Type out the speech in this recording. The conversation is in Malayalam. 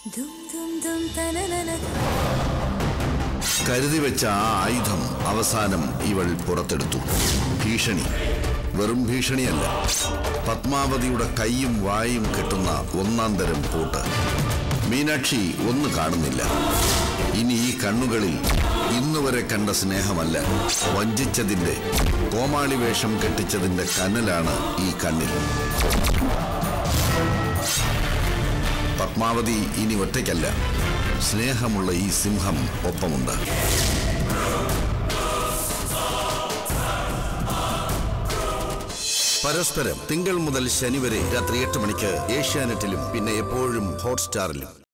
ദും ദും ദും തനനന കരുതി വെച്ച ആ ആയുധം അവസാനം ഇവൾ പുറത്തെടുത്തു ഭീഷണി വെറും ഭീഷണിയല്ല പത്മാവതിയുടെ കൈയും വായും കെട്ടുന്ന ഒന്നാം തരം പൂട്ട് മീനാക്ഷി ഒന്ന് കാണുന്നില്ല ഇനി ഈ കണ്ണുകളിൽ ഇന്നുവരെ കണ്ട സ്നേഹമല്ല വഞ്ചിച്ചതിന്റെ കോമാളി വേഷം കെട്ടിച്ചതിന്റെ കനലാണ് ഈ കണ്ണിൽ പത്മാവതി ഇനി ഒറ്റയ്ക്കല്ല സ്നേഹമുള്ള ഈ സിംഹം ഒപ്പമുണ്ട് പരസ്പരം തിങ്കൾ മുതൽ ശനി വരെ രാത്രി എട്ട് മണിക്ക് ഏഷ്യാനെറ്റിലും പിന്നെ എപ്പോഴും ഹോട്ട്സ്റ്റാറിലും